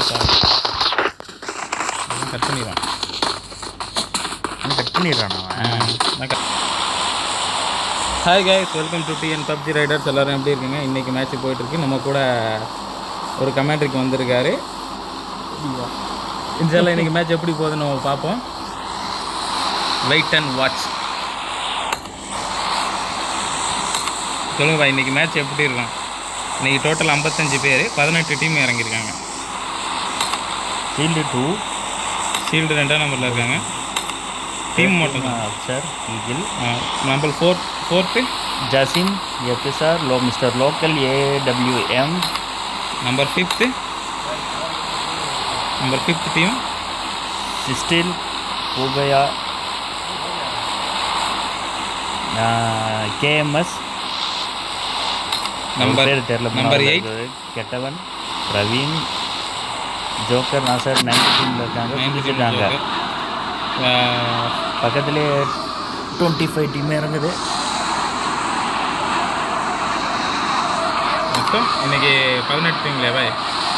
Cut பண்ணிடுவான் cut பண்ணிடுறான் அவன் hi guys welcome to TN PUBG riders எல்லாரும் எப்படி இருக்கீங்க இன்றைக்கி மேட்ச் போயிட்டுருக்கு நம்ம கூட ஒரு கமெண்ட்ரிக்கு வந்திருக்காரு இன்ஷால்லா இன்றைக்கி மேட்ச் எப்படி போகுதுன்னு நம்ம பார்ப்போம் வெயிட் அண்ட் வாட்ச் சொல்லுங்கப்பா இன்றைக்கி மேட்ச் எப்படி இருக்கும் இன்றைக்கி டோட்டல் ஐம்பத்தஞ்சு பேர் பதினெட்டு டீம் இறங்கியிருக்காங்க ஃபீல்டு டூ ஷீல்டு ரெண்டாம் நம்பரில் இருக்காங்க டீம் மட்டும் தான் Afsar eagle number fourth fourth Jasim FSR லோ mister local AWM number fifth number fifth team சிஸ்டில் பூபயா கேஎம்எஸ் நம்பர் பேர் தெரியல நம்பர் மூணாவது எயிட் இருக்கிறது. கெட்டவன் பிரவீன் ஜோக்கர் நாசர் நைன்டி டீமில் இருக்காங்க பிடிச்சிருக்காங்க பக்கத்துலேயே டுவெண்ட்டி ஃபைவ் டீம் இறங்குது மொத்தம் இன்னைக்கு பதினெட்டு டீம்லையா பாய்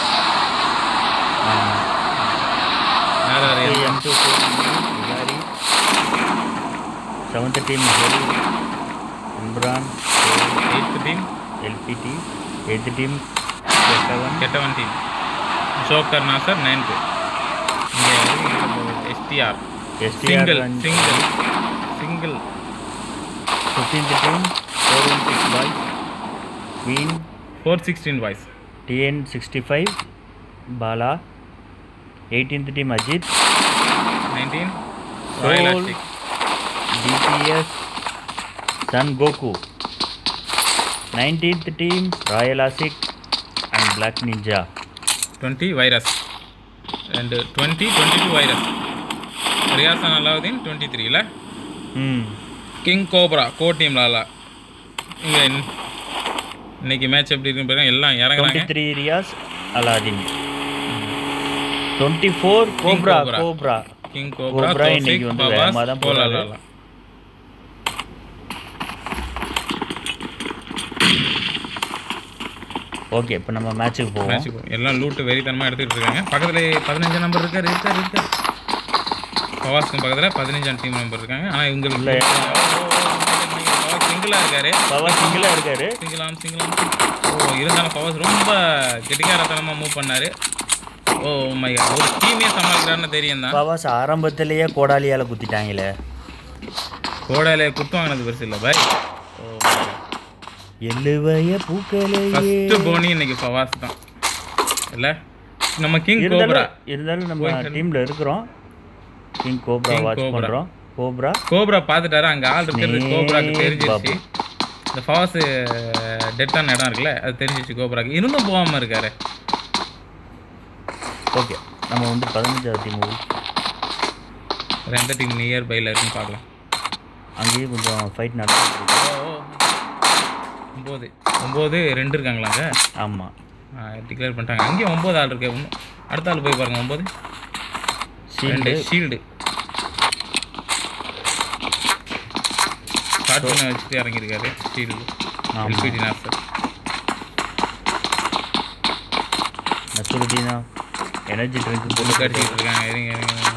யார் யார் யார்? எம் டூ விகாரி செவன்த் டீம் ஹெரி Imran eighth team LPT eighth team கெட்டவன் கெட்டவன் டீம் ஜோக்கர் நாசர் நைன்த்து இங்கே STR single STR single single fifteenth team four one six boy queen four sixteen boys TN sixty five Bala eighteenth team Ajith nineteen Soul. Royal DPS sun Goku nineteenth team royal Asik and black ninja twenty virus ரெண்டு twenty twenty two virus ரியாசன் Alauddin twenty த்ரீல ம் king cobra go team லாலா இங்கே இன்னைக்கு match எப்படி இருக்குன்னு பாருங்க எல்லாம் டுவெண்ட்டி இறங்குறாங்க three Riyaz Aladeen twenty four cobra Cobra. Cobra king cobra Cobra தோசிக் இன்னைக்கு வந்து பவாஸ் வேகமா தான் போறாரு. போலாலாலா ஓகே இப்போ நம்ம மேட்ச்சுக்கு போவோம் மேட்ச் எல்லாம் லூட்டு வெறித்தனமாக எடுத்துக்கிட்டு இருக்காங்க பக்கத்தில் பதினஞ்சு நம்பர் இருக்காரு இருக்காரு இருக்காரு பவாஸ்க்கு பக்கத்தில் பதினஞ்சாம் டீம் நம்பர் இருக்காங்க ஆனால் இவங்களுக்கு இல்லை பவாஸ் சிங்கிளாக இருக்காரு பவர் சிங்கிளாக இருக்காரு சிங்கிளாம் சிங்கிளாம் ஓ இருந்தாலும் பவாஸ் ரொம்ப கெட்டிக்காரத்தனமாக மூவ் பண்ணாரு ஓ மை ஒரு டீமே சமாளிக்கிறாருன்னு தெரியும் தான் பவாஸ் ஆரம்பத்திலேயே கோடாலியால் குத்திட்டாங்களே கோடையில குத்து வாங்கினது பெருசு இல்லை பாய் எழுவைய பூக்களையே ஃபர்ஸ்ட் போனி இன்னைக்கு பவாஸ் தான் இல்லை நம்ம கிங் கோப்ரா இருந்தாலும் இருந்தாலும் நம்ம டீமில் இருக்கிறோம் king cobra King watch Cobra. பண்ணுறோம் கோப்ரா கோப்ரா பார்த்துட்டாரு அங்கே ஆள் இருக்கிறது Snake கோப்ராக்கு தெரிஞ்சிருச்சு பாபு. இந்த ஃபாஸ் டெத்தான இடம் இருக்குல்ல அது தெரிஞ்சிச்சு கோப்ராக்கு இருந்தும் போகாமல் இருக்காரு ஓகே நம்ம வந்து பதினஞ்சாவது டீம் ரெண்டு டீம் நியர் பையில் இருக்குன்னு பார்க்கலாம் அங்கேயும் கொஞ்சம் ஃபைட் நடந்துருக்கு ஒம்பது ஒம்பது ரெண்டு இருக்காங்களாங்க ஆமாம் டிக்ளேர் பண்ணிட்டாங்க அங்கேயும் ஒம்பது ஆள் இருக்கு இன்னும் அடுத்த ஆள் போய் பாருங்க ஒம்பது ரெண்டு ஷீல்டு ஷீல்டு ஸ்டார்ட் பண்ண வச்சுட்டு இறங்கியிருக்காரு ஷீல்டு ஆமா. எல்பிடி நாசர் நசுருதீனா எனர்ஜி ட்ரிங்க் பொண்ணு போட்டு அடிச்சுட்டு இருக்காங்க இருங்க இருங்க இருங்க.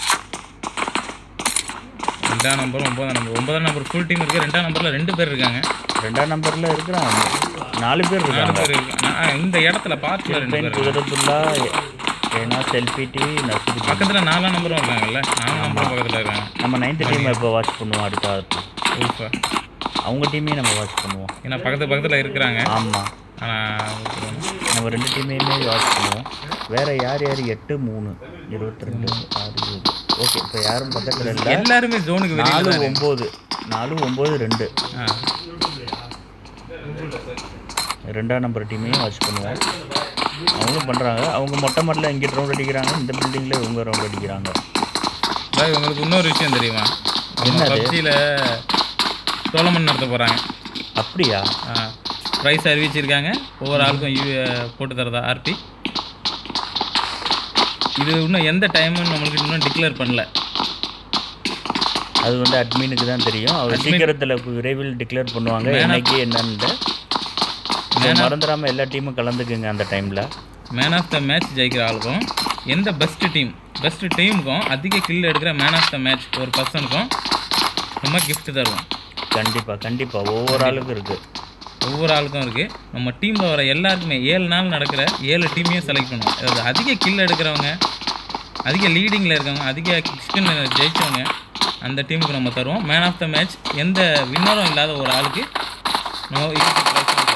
ரெண்டாம் நம்பர் ஒன்பதாம் நம்பர் ஒன்பதாம் நம்பர் ஃபுல் டீம் இருக்கு ரெண்டாம் நம்பர்ல ரெண்டு பேர் இருக்காங்க ரெண்டாம் நம்பரில் இருக்கிறாங்க நாலு பேர் நாலு இருக்காங்க பேர் இருக்காங்க ஆ, இந்த இடத்துல பார்ட்ல ரெண்டு பெண் பேர் இருக்காங்க. குதிரத்துல்லா ஏன்னா செல்பிடி நசுருதீன் பக்கத்துல நாலாம் நம்பரும் இருக்காங்கல்ல நாலாம் நம்பர் பக்கத்துல இருக்காங்க நம்ம நைன்த் டீம் இப்போ வாட்ச் பண்ணுவோம் அடுத்த வாரத்துல. சூப்பர் அவங்க டீமையும் நம்ம வாட்ச் பண்ணுவோம் ஏன்னா பக்கத்து பக்கத்துல இருக்கிறாங்க ஆமாம் ஆனா நம்ம ரெண்டு டீமையுமே வாட்ச் பண்ணுவோம் வேற யார் யார் எட்டு மூணு இருபத்தி ரெண்டு ஆறு ஏழு ஓகே இப்போ யாரும் பக்கத்தில் இல்லை எல்லாருமே ஜோனுக்கு வெளியில நாலு தான் ஒம்பது நாலு ஒம்பது ரெண்டு ஆ. ரெண்டாம் நம்பர் டீமையும் வாட்ச் பண்ணுவோம் அவங்களும் பண்ணுறாங்க அவங்க மொட்டை மாடல இங்கே ரவுண்ட் அடிக்கிறாங்க இந்த பில்டிங்கில் இவங்க ரவுண்ட் அடிக்கிறாங்க பாய் உங்களுக்கு இன்னொரு விஷயம் தெரியுமா என்னது? பப்ஜியில் டோர்னமெண்ட் நடத்த போகிறாங்க அப்படியா ப்ரைஸ் அறிவிச்சிருக்காங்க ஒவ்வொரு ஆளுக்கும் யூ போட்டு தரதா ஆர்பி இது இன்னும் எந்த டைம்னு நம்மளுக்கு இன்னும் டிக்ளேர் பண்ணல அது வந்து அட்மினுக்கு தான் தெரியும் அவர் Admin- சீக்கிரத்தில் விரைவில் டிக்ளேர் பண்ணுவாங்க Man of- என்னைக்கு என்னன்னு இதை மறந்துடாமல் எல்லா டீமும் கலந்துக்குங்க அந்த டைமில் மேன் ஆஃப் த மேட்ச் ஜெயிக்கிற ஆளுக்கும் எந்த பெஸ்ட் டீம் பெஸ்ட் டீமுக்கும் அதிக கில் எடுக்கிற மேன் ஆஃப் த மேட்ச் ஒரு பர்சனுக்கும் நம்ம gift தருவோம் கண்டிப்பாக கண்டிப்பாக ஒவ்வொரு ஆளுக்கும் இருக்குது ஒவ்வொரு ஆளுக்கும் இருக்குது நம்ம டீமில் வர எல்லாருக்குமே ஏழு நாள் நடக்கிற ஏழு டீமையும் செலக்ட் பண்ணுவோம் அதாவது அதிக கில் எடுக்கிறவங்க அதிக லீடிங்கில் இருக்கவங்க அதிக கிஸ்டன் ஜெயிச்சவங்க அந்த டீமுக்கு நம்ம தருவோம் மேன் ஆஃப் த மேட்ச் எந்த வின்னரும் இல்லாத ஒரு ஆளுக்கு நம்ம இதுக்கு prize தருவோம்.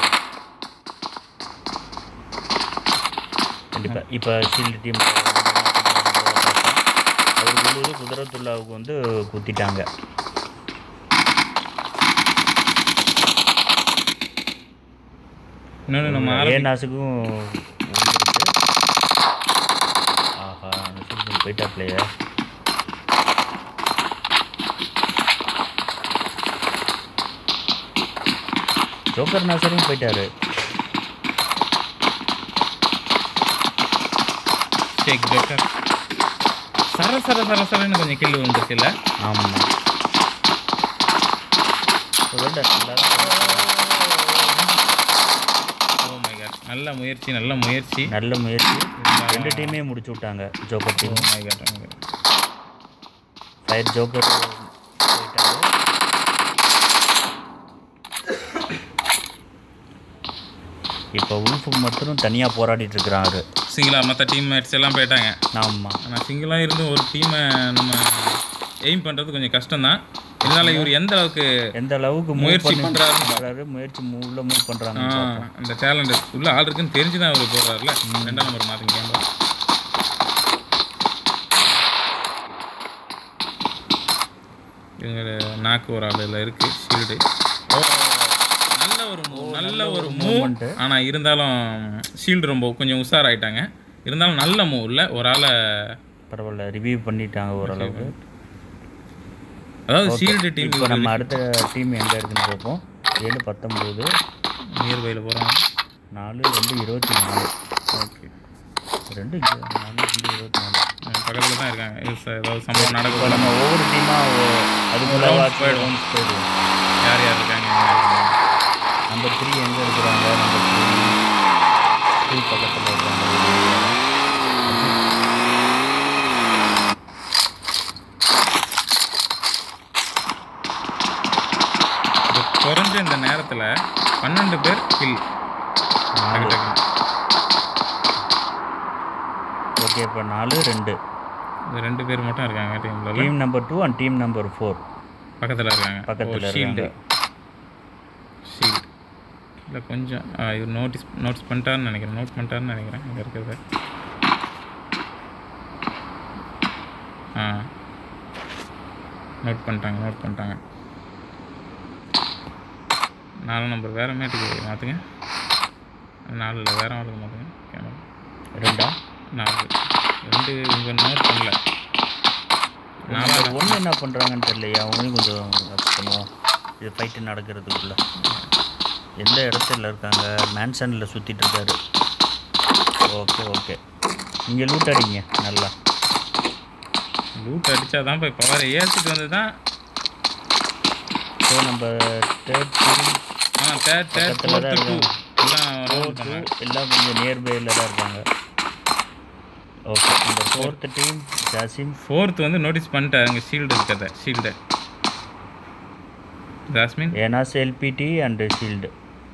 கண்டிப்பாக இப்போ ஷீல்டு டீம் அவர் உள்ளூர் குதிரத்துள்ளாவுக்கு வந்து குத்திட்டாங்க இன்னொன்று நம்ம ஆளை ஏ நாசுக்கும் விழுந்துருச்சு ஆஹா நசுக்கு போயிட்டாப்லையே ஜோக்கர் நாசரும் போயிட்டாரு ஷேக் ஜோக்கர் சர சர சர சரன்னு கொஞ்சம் கில்லு வந்துருச்சு இல்லை ஆமாம் ஓ மை காட் நல்ல முயற்சி நல்ல முயற்சி நல்ல முயற்சி ரெண்டு டீமே முடிச்சு விட்டாங்க joker oh team my God my God fire joker போயிட்டாரு இப்போ உல்ஃபு மட்டும் தனியாக போராடிட்டு இருக்கிறாரு சிங்கிளாக மற்ற டீம் மேட்ஸ் எல்லாம் போயிட்டாங்க ஆமாம் ஆனால் சிங்கிளாக இருந்தும் ஒரு டீமை நம்ம எய்ம் பண்ணுறது கொஞ்சம் கஷ்டம்தான் இருந்தாலும் இவர் எந்த அளவுக்கு எந்த அளவுக்கு முயற்சி மூவ் பண்றாருன்னு பண்ணுறாரு முயற்சி move- உள்ள மூவ் ஆ, பண்ணுறாங்க அந்த டேலண்ட் உள்ள ஆள் இருக்குன்னு தெரிஞ்சு தான் அவர் போடுறாருல ரெண்டாம் நம்பர் மாற்றுங்க கேமரா இவங்க நாக்கு ஒரு ஆள் இதில் இருக்குது ஷீல்டு நல்ல ஒரு மூவ் நல்ல ஒரு மூவ் movement. ஆனால் இருந்தாலும் ஷீல்டு ரொம்ப கொஞ்சம் உஷாராயிட்டாங்க இருந்தாலும் நல்ல மூவ் இல்லை ஒரு ஆளை பரவாயில்ல ரிவ்யூ பண்ணிட்டாங்க ஓரளவுக்கு அதாவது ஷீல்டு டீம் இப்போ நம்ம அடுத்த டீம் எங்கே இருக்குன்னு பார்ப்போம் ஏழு பத்தொம்போது நியர்பையில் போகிறாங்க நாலு ரெண்டு இருபத்தி நாலு ஓகே ரெண்டு இங்க, நாலு ரெண்டு இருபத்தி நாலு பக்கத்தில் தான் இருக்காங்க இது ச- ஏதாவது சம்பவம் இப்போ நடக்கும் நம்ம ஒவ்வொரு டீமாக அதுக்குள்ள rounds போயிடுவோம். போயிடுவோம் யார் யார் இருக்காங்க என்ன இருக்காங்க. நம்பர் த்ரீ எங்கே இருக்கிறாங்க நம்பர் த்ரீ ஸ்கூல் பக்கத்தில் இருக்காங்க ஒரு area. இது குறைஞ்ச இந்த நேரத்தில் பன்னெண்டு பேர் கில் நாலு ஓகே இப்போ நாலு ரெண்டு இது ரெண்டு பேர் மட்டும் இருக்காங்க டீம்ல team number two and team number four பக்கத்தில் இருக்காங்க பக்கத்துல ஷீல்டு இருக்காங்க. ஷீல்டு இல்லை கொஞ்சம் ஆ, இவர் நோட்டீஸ் நோட்ஸ் பண்ணிட்டாருன்னு நினைக்கிறேன் நோட் பண்ணிட்டாருன்னு நினைக்கிறேன் இங்கே இருக்கிறது ஆ நோட் பண்ணிட்டாங்க நோட் பண்ணிட்டாங்க நாலு நம்பர் வேறு மேட்டுக்கு மாற்றுங்க நாலு இல்லை வேறு ஆளுக்கு மாற்றுங்க கேமரா ரெண்டா நாலு ரெண்டு இவங்க நோட் பண்ணல நாலா நம்பர் ஒன்று என்ன பண்ணுறாங்கன்னு தெரியலையா அவங்களையும் கொஞ்சம் watch பண்ணுவோம் இது ஃபைட்டு நடக்கிறதுக்குள்ள எந்த இடத்துல இருக்காங்க மேன்சனில் சுற்றிட்டு இருக்காரு ஓகே ஓகே இங்கே லூட் அடிங்க நல்லா லூட் அடித்தா தான் போய் பவர் ஏற்றிட்டு வந்து தான் ஸோ நம்ம தேர்ட் டீம் ஆ தேர்ட் தேர்ட் பக்கத்துல தான் ஃபோர்த்து டூ இருக்காங்க. எல்லாம் ஃபோர் ரவுண்ட் டூ பண்ணாங்க எல்லாம் கொஞ்சம் நியர்பையில் தான் இருக்காங்க ஓகே இந்த ஃபோர்த் டீம் ஜாசிம் ஃபோர்த் வந்து நோட்டீஸ் பண்ணிட்டாருங்க ஷீல்டு இருக்கிறத ஷீல்டு ஜாஸ்மின் ஏனாஸ் எல்பிடி அண்டு ஷீல்டு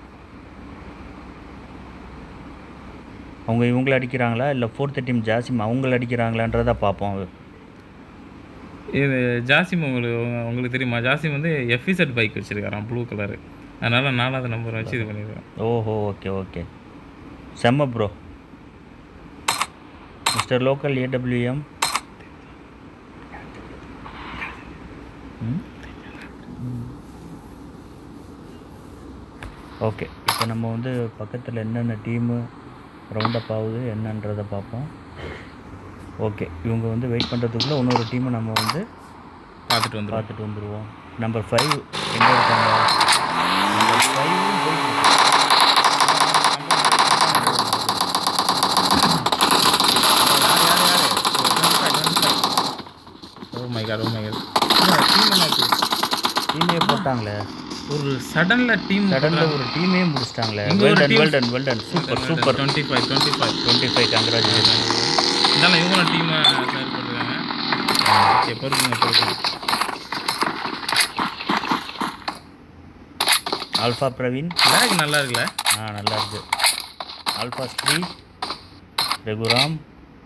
அவங்க இவங்கள அடிக்கிறாங்களா இல்லை ஃபோர்த் டீம் ஜாசிம் அவங்கள அடிக்கிறாங்களான்றதை பார்ப்போம் இது ஜாசிம் உங்களுக்கு உங்க- உங்களுக்கு தெரியுமா ஜாசிம் வந்து எஃபிசட் பைக் வச்சிருக்காராம் ப்ளூ கலரு அதனால நாலாவது நம்பர் வச்சு இது பண்ணிடுறோம் ஓஹோ ஓகே ஓகே செம்ம bro mister local AWM okay இப்போ நம்ம வந்து பக்கத்தில் என்னென்ன டீமு ரவுண்ட் அப் ஆகுது என்னன்றதை பார்ப்போம் ஓகே இவங்க வந்து வெயிட் பண்ணுறதுக்குள்ளே இன்னொரு டீமை நம்ம வந்து பார்த்துட்டு வந்துடும் பார்த்துட்டு வந்துடுவோம் நம்பர் ஃபைவ் எங்கே இருக்காங்க number five oh my God oh my God team என்னாச்சு டீமே போட்டாங்களே ஒரு சடன்ல டீம் சடனில் ஒரு டீமே முடிச்சிட்டாங்களே இங்க ஒரு well done team- well done well done super super twenty five twenty five twenty five congratulation இருந்தாலும் இவங்களும் டீமை ஷேர் பண்ணிருக்காங்க ஓகே பொறுக்குங்க பொறுக்குங்க ஆல்ஃபா பிரவீன் பேக் நல்லா இருக்குல்ல ஆ நல்லா இருக்கு alpha Sri Raghuram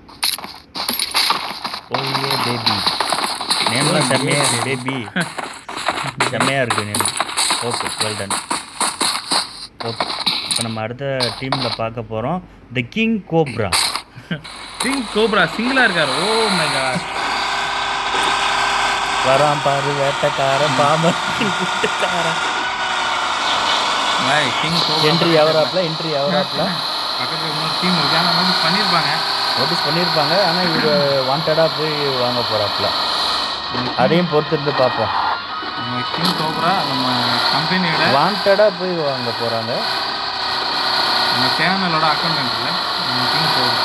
OYO baby நேம்லாம் செம்மையா இருக்கு பேபி செம்மையா இருக்கு name okay well done okay இப்போ நம்ம அடுத்த டீமில் பார்க்க போகிறோம் the king cobra king cobra சிங்கிளா இருக்காரு ஓ மை காட் வரான் பாரு வேட்டக்காரன் பாம்பன் கூட்டக்காரன் பாய் கிங் கோப்ரா என்ட்ரி எவராப்ல என்ட்ரி எவராப்ல பக்கத்துல இன்னொரு டீம் இருக்கு ஆனா நோட்டீஸ் பண்ணிருப்பாங்க நோட்டீஸ் பண்ணியிருப்பாங்க ஆனால் இவர் வாண்டடாக போய் வாங்க போகிறாப்புல அதையும் பொறுத்திருந்து பார்ப்போம் நம்ம கிங் கோப்ரா நம்ம கம்பெனியோட வாண்டடாக போய் வாங்க போகிறாங்க நம்ம சேனலோட அக்கௌண்ட் இல்லை நம்ம கிங் கோப்ரா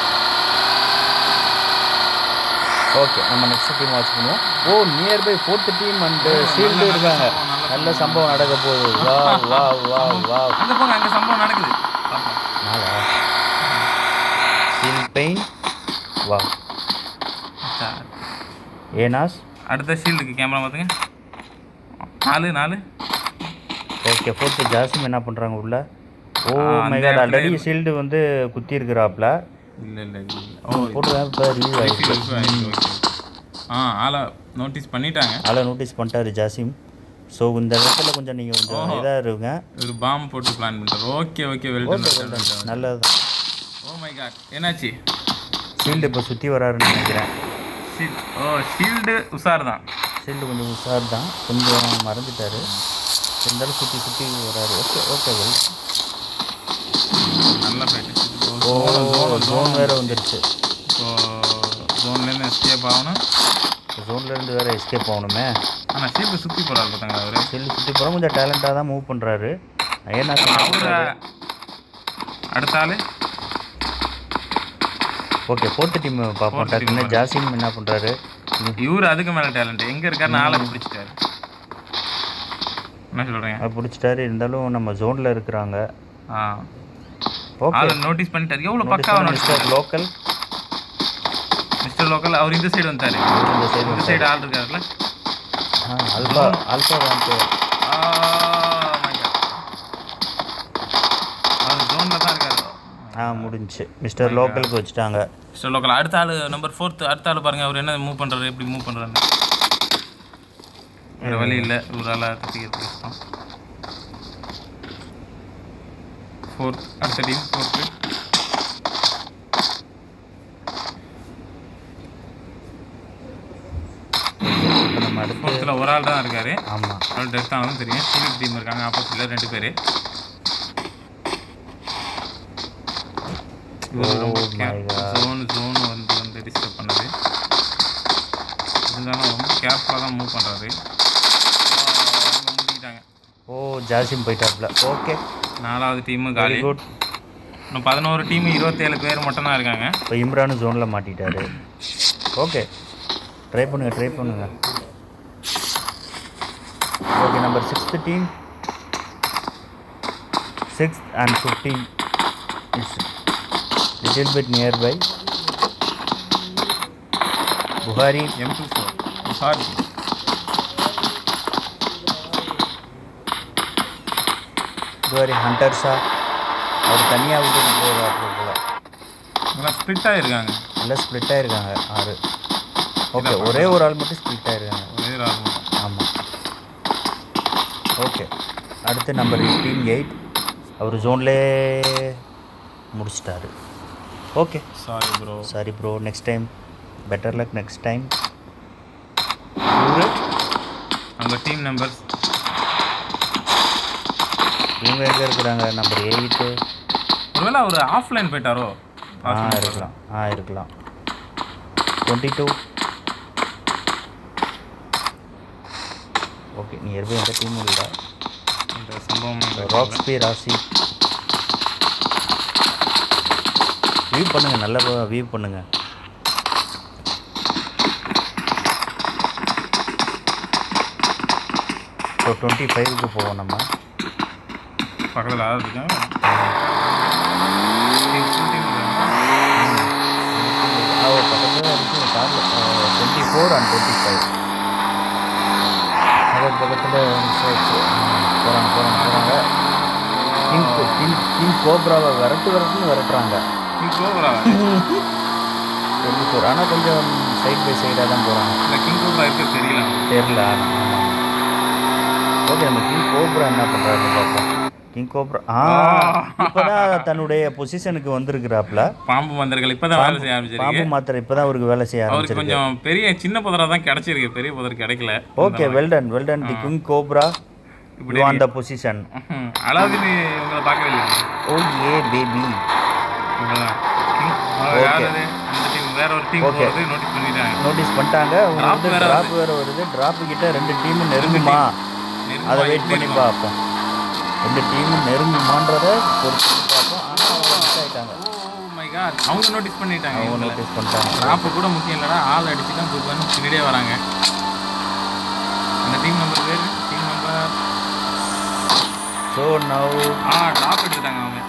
ஓகே நம்ம நெக்ஸ்ட் டீம் வாட்ச் பண்ணுவோம் oh nearby fourth team and shield இருக்காங்க நல்ல சம்பவம் நடக்க போகுது வா வா வா வா அங்க போங்க அங்க சம்பவம் நடக்குது பாப்போம். நாளா ஷீல்ட் பெயின் வா சரி. ஏனாஸ் அடுத்த ஷீல்டுக்கு கேமரா பார்த்துங்க நாலு நாலு ஓகே ஃபோர்த்து ஜாசிம் என்ன பண்ணுறாங்க உள்ள ஓ ஆ, அந்த மை காட் இடத்துல ஆல்ரெடி இருக்கு. ஷீல்டு வந்து குத்தி இருக்கிறாப்புல இல்ல இல்ல இல்ல ஓ போட்டு இப்போ ரிவ்யூ ஆகிருக்கு ஓகே, ஓகே. ஆ ஆளை நோட்டீஸ் பண்ணிட்டாங்க ஆளை நோட்டீஸ் பண்ணிட்டாரு ஜாசிம் ஸோ இந்த இடத்துல கொஞ்சம் நீங்கள் கொஞ்சம் இதாக இருங்க ஒரு பாம் போட்டு பிளான் பண்ணிட்டாரு ஓகே ஓகே வெல்டன் நல்லது ஓ மை காட் என்னாச்சு ஷீல்டு இப்போ சுற்றி வராருன்னு நினைக்கிறேன் ஷீல்ட் ஓ ஷீல்டு உஷார் தான் ஷீல்டு கொஞ்சம் உஷார் தான் கொஞ்சம் மறந்துட்டாரு இருந்தாலும் சுற்றி சுற்றி வராரு ஓகே ஓகே வெல் நல்ல ஃபைட்டு ஓ ஜோன் வேறு வந்துருச்சு இப்போ ஜோன்லேருந்து எஸ்கேப் ஆகணும் ஜோன்லேருந்து வேறு எஸ்கேப் ஆகணுமே ஆனால் ஷீல்டு சுற்றி போகிறாரு பார்த்தாங்களா அவரு ஷீல்டு சுற்றி போகிறோம் கொஞ்சம் டேலண்டாக தான் மூவ் பண்ணுறாரு ஏன்னா அவரு அடுத்த ஆளு ஓகே ஃபோர்த்து டீம் பார்ப்போம் Fourth team டக்குன்னு ஜாசிம் என்ன பண்ணுறாரு இவரு அதுக்கு மேலே டேலண்ட் எங்கே இருக்காருன்னு ஆளை பிடிச்சிட்டாரு என்ன சொல்கிறீங்க அவர் பிடிச்சிட்டாரு இருந்தாலும் நம்ம ஜோனில் இருக்கிறாங்க ஆ ஓகே ஆளை நோட்டீஸ் பண்ணிட்டாரு எவ்வளோ பக்காவாக notice mister local mister local அவர் இந்த சைடு வந்தாரு இந்த சைடு இந்த சைடு ஆள் இருக்காருல்ல ஆ அல்ஃபா அல்ஃபா வாங்க Oh my God. அவர் ஜோனில் தான் இருக்காரு ஆ முடிஞ்சுச்சு மிஸ்டர் லோக்கலுக்கு வச்சுட்டாங்க மிஸ்டர் லோக்கல் அடுத்த ஆள் நம்பர் ஃபோர்த்து அடுத்த ஆள் பாருங்க அவர் என்ன மூவ் பண்ணுறாரு எப்படி மூவ் பண்ணுறாரு வேறு வழி இல்லை ஒரு ஆளாக தப்பிக்கிறது கஷ்டம் ஃபோர்த் அடுத்த டீம் ஃபோர்த்து இப்போ நம்ம அடுத்து ஃபோர்த்தில் ஒரு ஆள் தான் இருக்காரு ஆமாம் அவள் டெத் ஆனதும் தெரியும் சீனியர் டீம் இருக்காங்க ஆப்போசிட்டில் ரெண்டு பேர் Oh my God. Zone zone வந்து வந்து டிஸ்டர்ப் பண்ணுது இருந்தாலும் ரொம்ப கேர்ஃபுல்லாக தான் மூவ் பண்ணுறாரு அவங்க முடிக்கிட்டாங்க ஓ ஜாசிம் போயிட்டாப்ல ஓகே நாலாவது டீமு வெரி காலி குட் இன்னும் பதினோரு டீம் இருபத்தேழு பேர் மட்டும் தான் இருக்காங்க இப்போ இம்ரான் ஜோனில் மாட்டிட்டாரு ஓகே ட்ரை பண்ணுங்க ட்ரை பண்ணுங்க okay number sixth team sixth and fifteen it's little bit nearby Bukhari M two four sorry Bukhari hunter Shah அவர் தனியாக விட்டுட்டு போகிறாரு போல இதெல்லாம் ஸ்ப்ளிட் ஆகிருக்காங்க எல்லாம் ஸ்ப்ளிட் ஆயிருக்காங்க ஆறு ஓகே ஒரே ஒரு ஆள் மட்டும் ஸ்ப்ளிட் ஆயிருக்காங்க ஒரே ஒரு ஆள் மட்டும் ஆமாம் ஓகே அடுத்து நம்பர் எயிட்டீன் எயிட் அவர் ஜோன்லே முடிச்சிட்டாரு okay sorry bro sorry bro next time better luck next time இவரு அவங்க டீம் நம்பர்ஸ் இவங்க எங்கே இருக்கிறாங்க நம்பர் எயிட்டு ஒருவேளை அவர் ஆஃப்லைன் போயிட்டாரோ ஆ இருக்கலாம் ஆ இருக்கலாம் டுவெண்ட்டி டூ ஓகே நியர்பை எந்த டீமும் இல்லை இந்த சம்பவம் ராக்ஸ்பி ராசி வியூ பண்ணுங்க நல்ல வியூ பண்ணுங்க ஸோ டுவெண்ட்டி ஃபைவுக்கு போவோம் நம்ம பக்கத்தில் ஆள் இருக்காங்க அவர் பக்கத்தில் இருக்கு காரில் twenty four and twenty five அவர் பக்கத்தில் போகிறாங்க போகிறாங்க போகிறாங்க கிங் கிங் கிங் கோப்ராவை விரட்டு விரட்டுன்னு விரட்டுறாங்க கிங் கோப்ரா டுவெண்ட்டி ஃபோர் ஆனால் கொஞ்சம் சைட் பை சைடாக தான் போகிறாங்க இல்லை கிங் கோப்ரா இருக்கு தெரியல தெரில ஓகே நம்ம கிங் கோப்ரா என்ன பண்ணுறாருன்னு பார்ப்போம் கிங் கோப்ரா ஆ இப்போதான் தன்னுடைய பொசிஷனுக்கு வந்திருக்கிறாப்ல பாம்பு மந்தர்கள் இப்போ தான் வேலை செய்ய ஆரம்பிச்சிருக்கு பாம்பு மாத்திரை இப்போதான் அவருக்கு வேலை செய்ய அவருக்கு ஆரம்பிச்சிருக்கு கொஞ்சம் பெரிய சின்ன புதரா தான் கிடைச்சிருக்கு பெரிய புதர் கிடைக்கல okay well done well done the king cobra இப்படி யூ ஆன் த பொசிஷன் ம்ஹும். அலாவுதீன் உங்களை பார்க்கவே இல்லை ஓ ஏ பேபி இவ்வளோதான் கிங் Okay. யார் அது அந்த டீம் வேற ஒரு டீம் Okay. போகிறது நோட்டீஸ் பண்ணிட்டாங்க நோட்டீஸ் பண்ணிட்டாங்க Drop உங்களுக்கு வேற ட்ராப் வேற வருது ட்ராப் கிட்ட ரெண்டு டீம் நெருங்குமா நெருங்கமா அதை வெயிட் இப்படி பண்ணி இருக்கும். பார்ப்போம் ரெண்டு டீம் நெருங்குமான்றத பொறுத்து பார்ப்போம் ஆனால் அவங்க மிஸ் ஆயிட்டாங்க Oh my God. அவங்க நோட்டீஸ் பண்ணிட்டாங்க அவங்க இவங்கள. நோட்டீஸ் பண்ணிட்டாங்க டிராப் கூட முக்கியம் இல்லடா ஆள் அடிச்சு தான் கொடுப்பான்னு பின்னாடியே வராங்க அந்த டீம் நம்பர் பேர் டீம் நம்பர் ஸோ நவ் ஆ டிராப் எடுத்துட்டாங்க அவங்க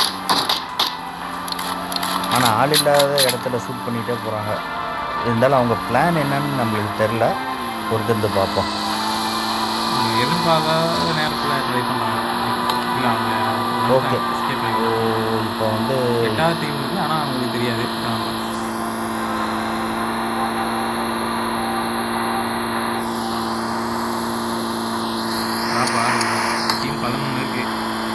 ஆனால் ஆள் இல்லாத இடத்துல ஷூட் பண்ணிகிட்டே போகிறாங்க இருந்தாலும் அவங்க பிளான் என்னன்னு நம்மளுக்கு தெரில பொறுத்திருந்து பார்ப்போம் இவங்க எதிர்பார்க்காத நேரத்தில் ட்ரை பண்ணுறாங்க இல்லை அவங்க Okay. escape ஸோ ஆகி- இப்போ வந்து எட்டாவது டீம் இருக்கு ஆனால் அவங்களுக்கு தெரியாது ஆமா. பாப்பா டீம் பதினொன்று இருக்கு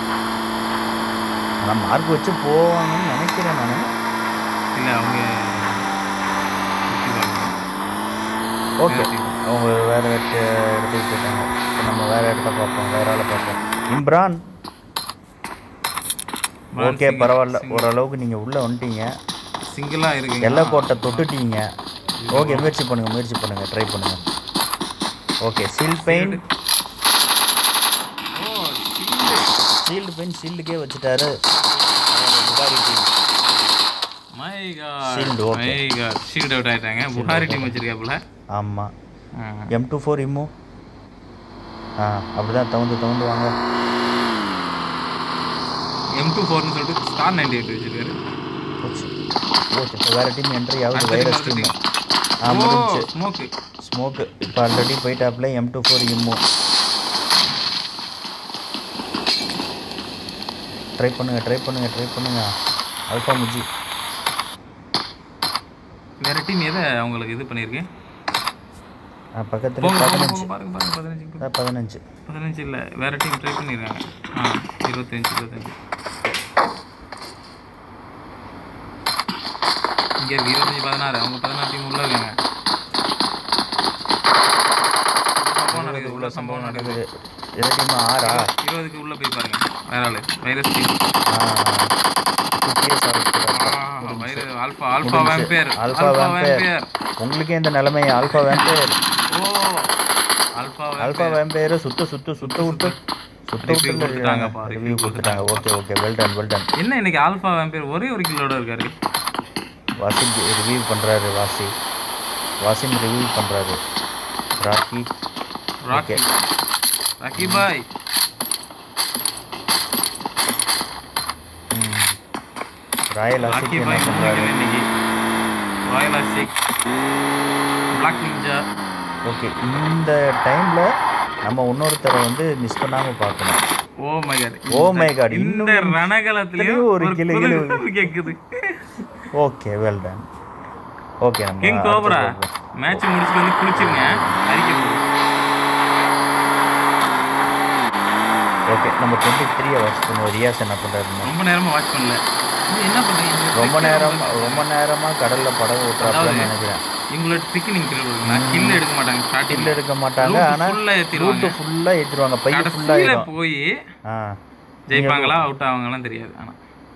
நான் மார்க் வச்சு போவாங்கன்னு நினைக்கிறேன் நான் இல்லை அவங்க ஓகே அவங்க வேறு இடத்து இடத்துக்கு போயிட்டாங்க இப்போ நம்ம வேறு இடத்த பார்ப்போம் வேறு ஆளை பார்ப்போம் இம்ரான் ஓகே பரவாயில்ல ஓரளவுக்கு நீங்கள் உள்ளே வந்துட்டீங்க சிங்கிளாக இருக்கு எல்லை கோட்டை தொட்டுட்டீங்க ஓகே முயற்சி பண்ணுங்கள் முயற்சி பண்ணுங்கள் ட்ரை பண்ணுங்கள் ஓகே சீல் பெயின் ஓ சீல்டு பெயின் சீல்டுக்கே வச்சுட்டாரு Bukhari team my Shield, God okay. My God shield out ஆயிட்டாங்க புகாரி டீம் வச்சிருக்காப்புல ஆமாம் எம் டூ ஃபோர் இம்மு ஆ அப்படி தான் தவுந்து தவுந்து வாங்க எம் டூ ஃபோர்னு சொல்லிட்டு ஸ்டார் நைன்டி எயிட் வச்சிருக்காரு போச்சு ஓகே இப்போ வேறு டீம் என்ட்ரி ஆகுது அடுத்த வைரஸ் team, டீம் அடுத்த ஆ ஓ முடிஞ்சு ஸ்மோக்கு ஸ்மோக்கு இப்போ ஆல்ரெடி போயிட்டாப்ல எம் டூ ஃபோர் இம்மு ட்ரை பண்ணுங்கள் ட்ரை பண்ணுங்கள் ட்ரை பண்ணுங்கள் அல்ஃபா முஜி வேற டீம் எதை அவங்களுக்கு இது பண்ணியிருக்கு பக்கத்தில் போங்க போங்க, பதினஞ்சு போங்க பாருங்க பாருங்க பதினஞ்சு அதான் பதினஞ்சு பதினஞ்சு இல்லை வேற டீம் ட்ரை பண்ணியிருக்காங்க ஆ இருபத்தஞ்சு இருபத்தஞ்சு இங்கே இருக்கு இருபத்தஞ்சு பதினாறு அவங்க பதினாறு டீம் உள்ள இருக்காங்க சம்பவம் நடக்குது உள்ள சம்பவம் நடக்குது எந்த டீம் ஆறா இருபதுக்கு உள்ள போய் பாருங்க வேற ஆளு வைரஸ் டீம் குட்டியே சாப்பிட்டு virus alpha alpha vampire alpha alpha vampire vampire உங்களுக்கே இந்த நிலைமை alpha vampire oh alpha alpha vampire சுத்து சுத்து சுத்த விட்டு சுத்த Review விட்டு கொடுத்துட்டாங்கப்பா, ரிவ்யூ review கொடுத்துட்டாங்க okay okay well done well done என்ன இன்னைக்கு ஆல்பா வேம்பேர் ஒரே ஒரு கிலோட இருக்காரு வாசி ரிவ்யூ பண்ணுறாரு வாசி வாசிம் ரிவ்யூ பண்ணுறாரு ராக்கி ராக்கி ராக்கி பாய் ம். ராயல் ராக்கி அசிக் என்ன பாய் பண்ணுறாரு இன்னைக்கு royal Asik black ninja okay இந்த டைமில் நம்ம இன்னொருத்தரை வந்து மிஸ் பண்ணாமல் பார்க்கணும் oh my God Oh my God, இந்த இன்னும் ரணகலத்திலயும் ஒரு ஒரு கிளு கிளு கிளு. கேக்குது ஓகே வெல் டன் ஓகே நம்ம கிங் அடுத்து கோப்ரா போவோம். மேட்ச் முடிச்சுட்டு வந்து குளிச்சிருங்க அறிக்கை போடு. ஓகே நம்ம டுவெண்ட்டி த்ரீயை வாட்ச் பண்ணுவோம் ரியாஸ் என்ன பண்ணுறாருன்னு ரொம்ப நேரமா வாட்ச் பண்ணல நீ என்ன பண்றீங்க ரொம்ப நேரம் ரொம்ப நேரமாக கடலில் படகு ஓட்டுறாப்புலன்னு அதாவது, நினைக்கிறேன் இவங்களோட ட்ரிக் நீங்க தெரியுமா கில் எடுக்க மாட்டாங்க ஸ்டார்டிங் கில் எடுக்க மாட்டாங்க ஆனால் ஃபுல்லா ஏத்திடுவாங்க ரூட்டு ஃபுல்லாக ஏற்றிடுவாங்க பைய கடைசியில ஃபுல்லாகிடும் போய் ஆ ஜெயிப்பாங்களா அவுட் ஆவாங்கலாம் தெரியாது ஆனா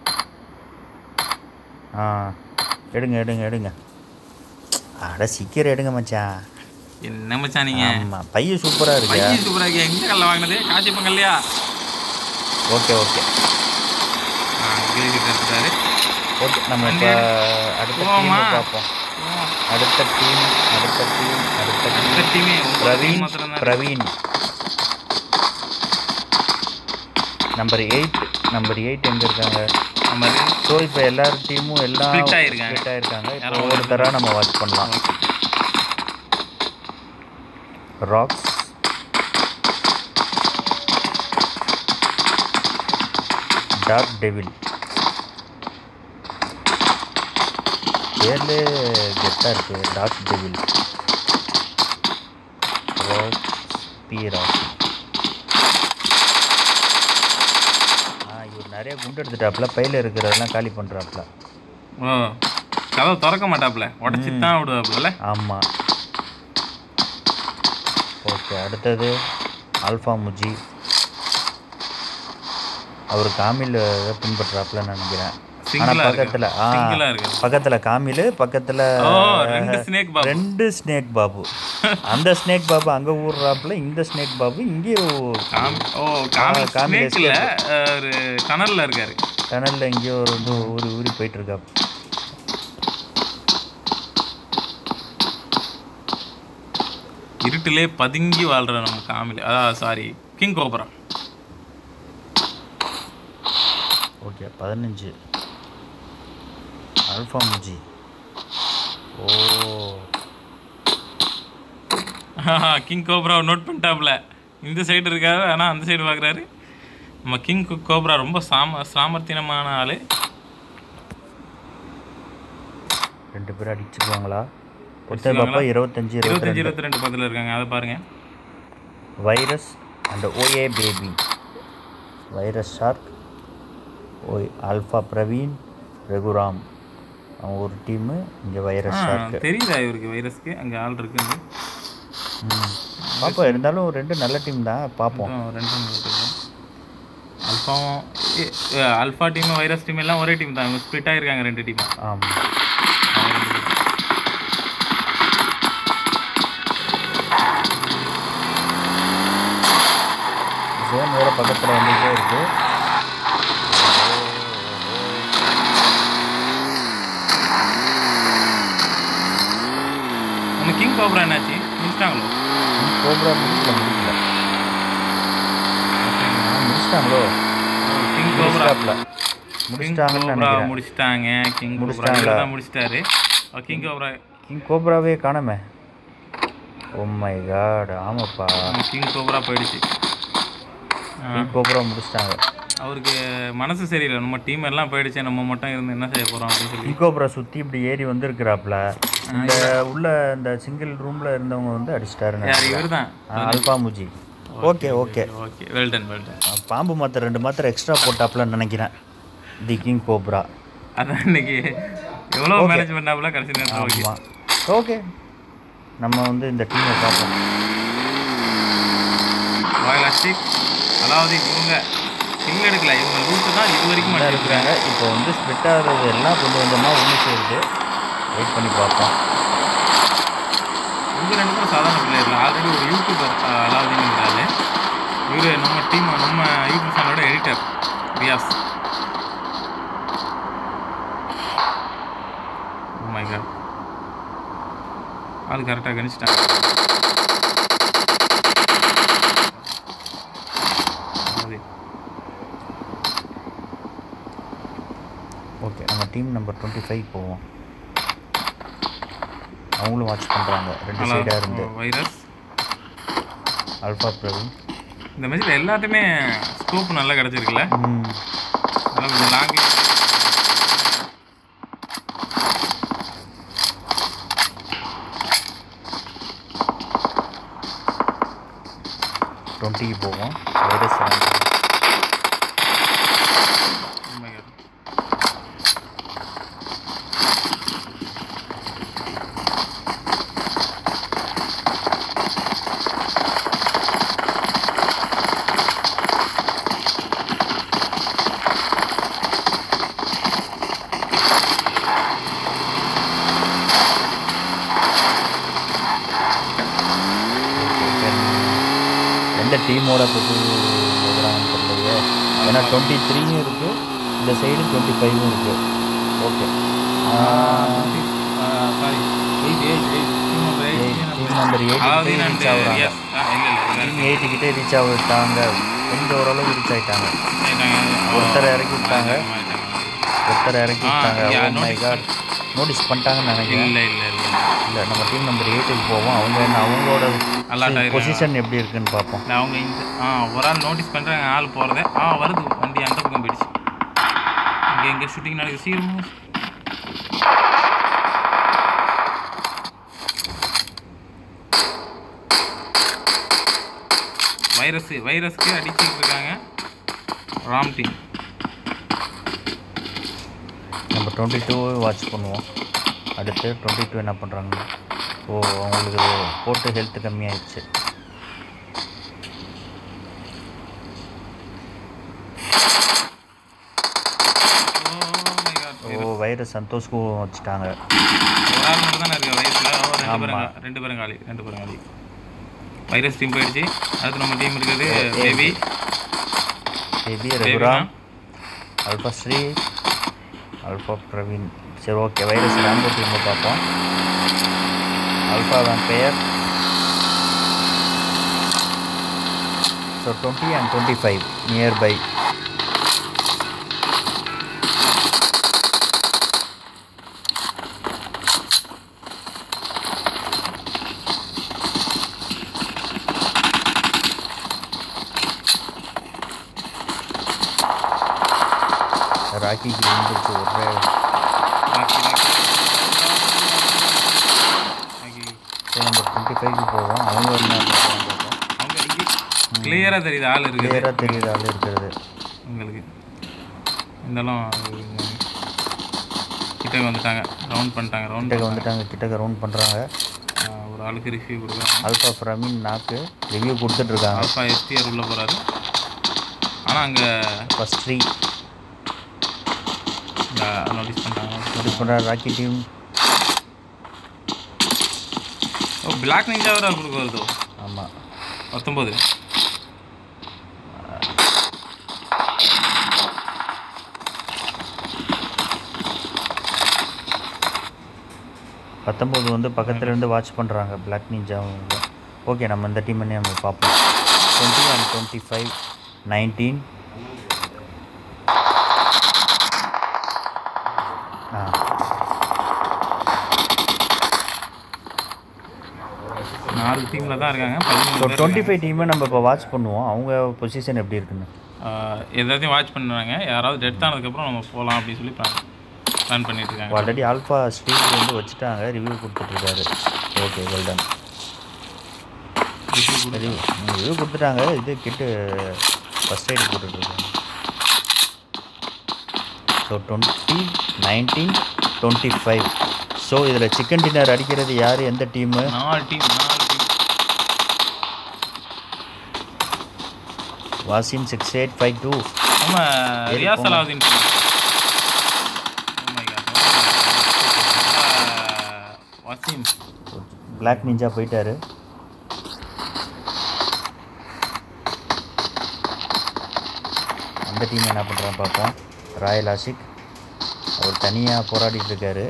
ஆ எடுங்க எடுங்க எடுங்க அட சீக்கிரம் எடுங்க மச்சான் என்ன மச்சான் நீங்க ஆமாம் பைய சூப்பராக இருக்கு பையன் சூப்பரா இருக்கு எங்க கல்ல வாங்கினது காசி பங்கல்லையா ஓகே ஓகே கிரிக்கெட் எடுத்துட்டாரு ஓகே நம்ம இப்போ அடுத்த டீம் போவோமா? பார்ப்போம் அடுத்த டீம் அடுத்த டீம் அடுத்த டீம் இந்த டீமே பிரவீன் மாத்திரம் தான் Praveen number eight number eight எங்கே இருக்காங்க நம்ம ஸோ இப்போ எல்லார் டீமும் எல்லாம் Split ஆயிருக்காங்க. split ஆயிருக்காங்க இப்போ யாரோ ஒவ்வொருத்தராக நம்ம வாட்ச் பண்ணலாம் ராக்ஸ் டார்க் டெவில் பேர்லே கெத்தாக இருக்கு dark devil rocks B rocks ஆ இவர் நிறைய குண்டு எடுத்துட்டாப்புல பையில் இருக்கிறதெல்லாம் காலி பண்ணுறாப்புல ஓ கதவை திறக்க மாட்டாப்புல உடச்சி தான் விடுவாப்புல ஆமாம் ஓகே அடுத்தது ஆல்ஃபா முஜி அவர் காமில் பின்பற்றாப்புல நினைக்கிறேன் ஆனால் சிங்கிளா பக்கத்தில் இருக்கு ஆ சிங்கிளா இருக்கு பக்கத்தில் காமில் பக்கத்தில் ஓ ரெண்டு ஸ்னேக் பாபு ரெண்டு ஸ்னேக் பாபு அந்த ஸ்னேக் பாபு அங்கே ஊடுறாப்புல இந்த ஸ்னேக் பாபு இங்கே காம்- ஓ காமி ஆ, காமி ஸ்னேக் இல்ல ஒரு கனல்ல இருக்காரு டனலில் எங்கேயோ ஒரு இது ஊறி ஊறி போயிட்டுருக்காப்பு இருட்டிலே பதுங்கி வாழ்ற நம்ம காமில அதான் சாரி கிங் கோபுரா ஓகே பதினஞ்சு ஆல்ஃபா முஜி ஓ கிங் கோப்ரா நோட் பண்ணிட்டாப்புல இந்த சைடு இருக்காரு ஆனால் அந்த சைடு பார்க்குறாரு நம்ம கிங் கோப்ரா ரொம்ப சாம சாமர்த்தியமான ஆள் ரெண்டு பேரும் அடிச்சுக்குவாங்களா ஒருத்தர் பாப்பா இருபத்தஞ்சு இருபத்தி இருபத்தஞ்சு ரெண்டு இருபத்தி ரெண்டு பக்கத்தில் இருக்காங்க அதை பாருங்க virus and OA baby virus shark ஓய் ஆல்ஃபா பிரவீன் ரகுராம் அவங்க ஒரு டீமு இங்கே ஆ, வைரஸ் ஷார்க் தெரியுதா இவருக்கு வைரஸ்க்கு அங்கே ஆள் இருக்குங்க ம் பார்ப்போம் இருந்தாலும் ரெண்டு நல்ல டீம் தான் பார்ப்போம் ரெண்டும் அல்ஃபாவும் அல்ஃபா டீம் வைரஸ் டீம் எல்லாம் ஒரே டீம் தான் இவங்க ஸ்ப்ளிட் ஆகிருக்காங்க ரெண்டு டீம் ஆமாம் ஜோன் வேறு பக்கத்தில் வந்துகிட்டே இருக்கு நம்ம கிங் கோப்ரா என்னாச்சு முடிச்சிட்டாங்களோ ப்ரோக்ராம் முடிக்கல முடிக்கல ஆ, முடிச்சிட்டாங்களோ கிங் கோப்ரா முடிச்சிட்டாப்ல முடிச்சிட்டாங்கன்னு கோப்ரா நினைக்கிறேன் முடிச்சிட்டாங்க கிங் கோப்ரா முடிச்சிட்டாங்களா? தான் முடிச்சிட்டாரு கிங் கோப்ரா கிங் கோப்ராவே காணமே ஓ மை காட் ஆமாப்பா கிங் கோப்ரா போயிடுச்சு ஆ, கிங் கோப்ரா முடிச்சிட்டாங்க அவருக்கு மனசு சரியில்லை நம்ம டீம் எல்லாம் போயிடுச்சு நம்ம மட்டும் இருந்து என்ன செய்ய போறோம் அப்படின்னு சொல்லி கிங் கோப்ரா சுற்றி இப்படி ஏறி வந்திருக்கிறாப்ல இந்த உள்ள இந்த சிங்கிள் ரூமில் இருந்தவங்க வந்து அடிச்சிட்டாருன்னு யார் இவர் தான் அல்பா முஜி okay okay okay well done well done பாம்பு மாத்திரை ரெண்டு மாத்திரை எக்ஸ்ட்ரா போட்டாப்லன்னு நினைக்கிறேன் தி கிங் கோப்ரா அதான் இன்னைக்கு எவ்வளோ மேனேஜ் பண்ணாப்புல கடைசி நேரத்தில் ஓகே ஆமாம் ஓகே நம்ம வந்து இந்த டீமை பார்ப்போம் ராயல் அஸ்டிக் அதாவது இவங்க கிங் எடுக்கல இவங்க லூட்டு தான் இது வரைக்கும் தான் அடிச்சிருக்காங்க இருக்கிறாங்க இப்போ வந்து ஸ்ப்ளிட் ஆகிறது எல்லாம் கொஞ்சம் கொஞ்சமாக ஒன்று சேருது வெயிட் பண்ணி பார்ப்போம் இவங்க ரெண்டு பேரும் சாதாரண பிளேயர் இல்லை ஆல்ரெடி ஒரு யூடியூபர் அலாவுதீன்ங்கிறாரு இவர் நம்ம டீம் நம்ம யூடியூப் சேனலோட எடிட்டர் ரியாஸ் மை காட் ஆள் கரெக்டாக கணிச்சிட்டாங்க அது. ஓகே நம்ம டீம் நம்பர் டுவெண்ட்டி ஃபைவ் போவோம் அவங்களும் வாட்ச் பண்ணுறாங்க ரெண்டு நல்லா சைடாக இருந்து வைரஸ் அல்ஃபா பிரவீன் இந்த மேட்ச்சில் எல்லாத்துமே ஸ்கோப் நல்லா கிடச்சிருக்குல்ல ம் நல்லா கொஞ்சம் லாங் டுவெண்ட்டிக்கு போவோம் வைரஸ் எந்த டீமோட புது போகிறாங்கன்னு தெரியலையே ஏன்னா டுவெண்ட்டி த்ரீயும் இருக்குது இந்த சைடு டுவெண்ட்டி ஃபைவும் இருக்குது okay sorry eight eight eight team number eight team number eight Alauddin and reach ஆகுறாங்க எஸ் இல்லை இல்லை டீம் எயிட்டு கிட்டே ரீச் ஆகிட்டாங்க கொஞ்சம் ஓரளவு ரீச் ஆகிட்டாங்க ஆயிட்டாங்க. ஒருத்தரை இறக்கி விட்டாங்க. ஆயிட்டாங்க, ஆயிட்டாங்க. ஒருத்தரை இறக்கி ஆ, விட்டாங்க yeah, oh my notice God notice பண்ணிட்டாங்கன்னு நினைக்கிறேன் இல்லை இல்லை இல்லை இல்லை நம்ம டீம் நம்பர் எயிட்டுக்கு போவோம் அவங்க என்ன அவங்களோட அலர்ட் ஆயிடுறாங்க பொசிஷன் எப்படி இருக்குன்னு பார்ப்போம் இல்லை, அவங்க இந்த ஆ ஒரு ஆள் நோட்டீஸ் பண்ணுறாங்க ஆள் போகிறத ஆ வருது வண்டி அந்த பக்கம் போயிடுச்சு இங்கே எங்கே ஷூட்டிங் நடக்குது சீக்கிரமா வைரஸ் வைரஸ்க்கு அடிச்சுட்டு இருக்காங்க ராம் டீம் நம்ம டுவெண்ட்டி டூ வாட்ச் பண்ணுவோம் அடுத்து டுவெண்ட்டி டூ என்ன பண்ணுறாங்க ஓ அவங்களுக்கு போட்டு ஹெல்த் கம்மியாயிடுச்சு ஓ வைரஸ் சந்தோஷ்க்கும் வச்சுட்டாங்க ஒரு ஆள் மட்டும் தானே இருக்கு வயசுல ஓ, ரெண்டு பேரும் ஆமா. கா- ரெண்டு பேரும் காலி ரெண்டு பேரும் காலி வைரஸ் டீம் போயிடுச்சு அடுத்து நம்ம டீம் இருக்குது baby baby Raghuram alpha Sri alpha Praveen சரி ஓகே வைரஸ் ராம்போ டீமை பார்ப்போம் alpha vampire so twenty and twenty five nearby ராக்கிக்கு வந்துருச்சு ஒரே ராக்கி, ராக்கி. ராக்கி. ஸோ நம்ம டுவெண்ட்டி ஃபைவ்க்கு போவோம் அவங்க என்ன பண்ணுறாங்க பார்ப்போம் அவங்க இங்கே கிளியரா தெரியுது ஆள் இருக்குது கிளியராக தெரியுது ஆள் இருக்கிறது உங்களுக்கு இருந்தாலும் கிட்ட வந்துட்டாங்க ரவுண்ட் பண்ணிட்டாங்க ரவுண்ட் கிட்டக்க வந்துட்டாங்க கிட்டக்க ரவுண்ட் பண்ணுறாங்க ஒரு ஆளுக்கு ரிவ்யூ கொடுக்குறாங்க அல்பா பிரவீன் நாக்கு ரிவ்யூ கொடுத்துட்ருக்காங்க ஆல்ஃபா எஸ்டிஆர் உள்ள போறாரு ஆனா அங்க ஃபஸ்ட் த்ரீ நோட்டீஸ் பண்ணிட்டாங்க நோட்டீஸ் பண்ணுறாங்க Rocky team oh black ninja வர கொடுக்க வருதோ ஆமாம் பத்தொம்போது பத்தொம்போது வந்து பக்கத்துல இருந்து வாட்ச் பண்ணுறாங்க பிளாக் நிஞ்சா ஓகே நம்ம இந்த டீம் நம்ம பார்ப்போம் twenty and twenty five nineteen ஆ நாலு டீம்ல தான் இருக்காங்க ஸோ பதிமூணு பேர் டுவெண்ட்டி ஃபைவ் டீமை நம்ம இப்போ வாட்ச் பண்ணுவோம் அவங்க பொசிஷன் எப்படி இருக்குன்னு ஆஹ் எல்லாத்தையும் வாட்ச் பண்ணுறாங்க யாராவது டெத் ஆனதுக்கப்புறம் நம்ம போகலாம் அப்படின்னு சொல்லி பிளான் பிளான் பண்ணிட்டு இருக்காங்க ஆல்ரெடி ஆல்ஃபா ஸ்ட்ரீட் வந்து வச்சுட்டாங்க ரிவ்யூ கொடுத்துட்ருக்காரு ஓகே வெல்டன் ரிவ்யூ கொடுத்துட்டாங்க இது கிட்டு ஃபஸ்ட் எய்ட் போட்டுட்ருக்காங்க so twenty nineteen twenty five so இதில் சிக்கன் டின்னர் அடிக்கிறது யார் எந்த டீமு நாலு டீம் நாலு team Wasim six eight five two நம்ம Riyaz Alauddin team. Oh my God. ஆஹ் வசீம் பிளாக் நிஞ்சா போயிட்டாரு அந்த டீம் என்ன பண்ணுறான்னு பார்ப்போம் ராயல் ஆஷிக் அவர் தனியாக போராடிட்டு இருக்காரு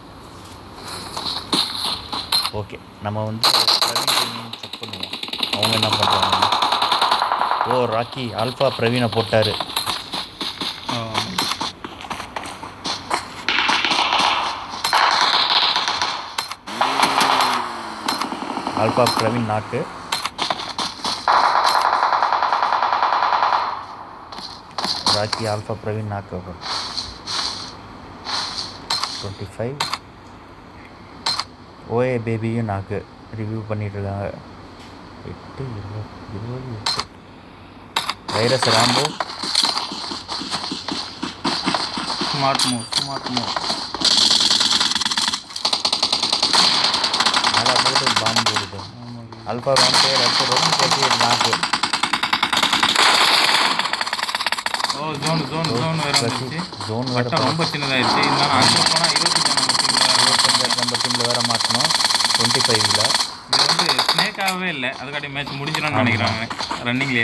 ஓகே நம்ம வந்து பிரவீன் டீமையும் செக் பண்ணுவோம் அவங்க என்ன பண்ணுறாங்க ஓ ராக்கி ஆல்ஃபா பிரவீனை போட்டார் ஆஹ் ஆல்ஃபா பிரவீன் நாக்கு ராக்கி ஆல்ஃபா பிரவீன் நாக்கு டுவெண்ட்டி ஃபைவ் ஓஏ பேபியும் நாக்கு ரிவ்யூ பண்ணிகிட்ருக்காங்க எட்டு இருபது இருபது எட்டு virus Rambo smart move smart move நல்லா போட்டு பாம்பு வருது அல்ஃபா ராம்பே அடுத்து ரொம்ப பேசி நாக்கு ஓ ஜோன் ஜோன் ஜோன் வேற வந்துருச்சு ஜோன் வேறு வட்டம் ரொம்ப சின்னதாயிருச்சு இருந்தாலும் அங்கே போனால் இருபத்தி மூணு நம்ம டீமில் வேறு மாற்றணும் டுவெண்ட்டி ஃபைவ்ல இது வந்து ஸ்னேக்காகவே இல்லை அதுக்காட்டி மேட்ச் முடிஞ்சிடும்னு நினைக்கிறாங்க ரன்னிங்லேயே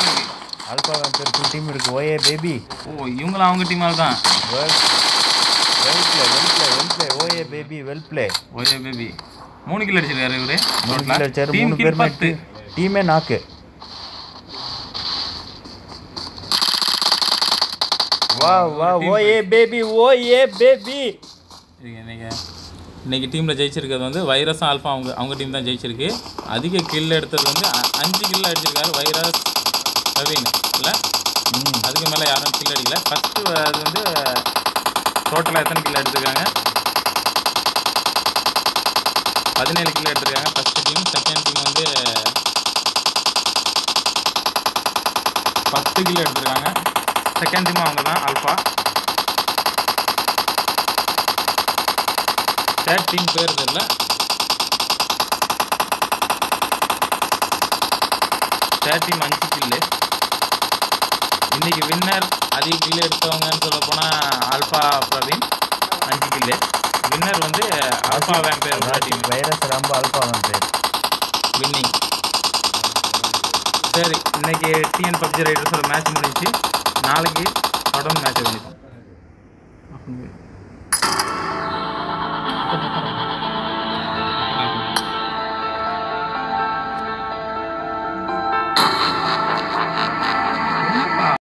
ஆல்ஃபா வேம்பர் ஃபுல் டீம் இருக்கு ஓஏ பேபி ஓ இவங்களும் அவங்க டீமால் தான் world well play well play well play OA baby well play OA baby மூணு கிலோ அடிச்சிருக்காரு இவரு மூணு கிலோ அடிச்சாரு டீம் மூணு கில் பேருமே பத்து டீமே நாக்கு வா வா ஓஏ பேபி ஓஏ பேபி இது இன்னைக்கு இன்னைக்கு டீமில் ஜெயிச்சிருக்கிறது வந்து வைரஸும் ஆல்ஃபா அவங்க அவங்க டீம் தான் ஜெயிச்சிருக்கு அதிக கில் எடுத்தது வந்து அ- அஞ்சு கில் அடிச்சிருக்காரு வைரஸ் பிரவீன் இல்லை ம் அதுக்கு மேலே யாரும் கில் அடிக்கல ஃபஸ்ட்டு அது வந்து டோட்டலாக எத்தனை கில் எடுத்திருக்காங்க பதினேழு கில் எடுத்திருக்காங்க ஃபஸ்ட்டு டீம் செகண்ட் டீம் வந்து பத்து கில் எடுத்திருக்காங்க செகண்ட் டீம் அவங்க தான் ஆல்ஃபா தேர்ட் டீம் பேர் தெரியல தேர்ட் டீம் அஞ்சு கில்லு இன்னைக்கு வின்னர் அதிக கில்லு எடுத்தவங்கன்னு சொல்ல போனால் ஆல்ஃபா பிரவீன் அஞ்சு கில்லு வின்னர் வந்து ஆல்ஃபா வேம்பேர் டீம் வைரஸ் ரொம்ப அல்பாதான் பேர் வின்னிங் சரி இன்னைக்கு டிஎன் பப்ஜி ரைடர்ஸோட மேட்ச் முடிஞ்சு நாளைக்கு தொடர்ந்து மேட்ச் கவனிப்போம்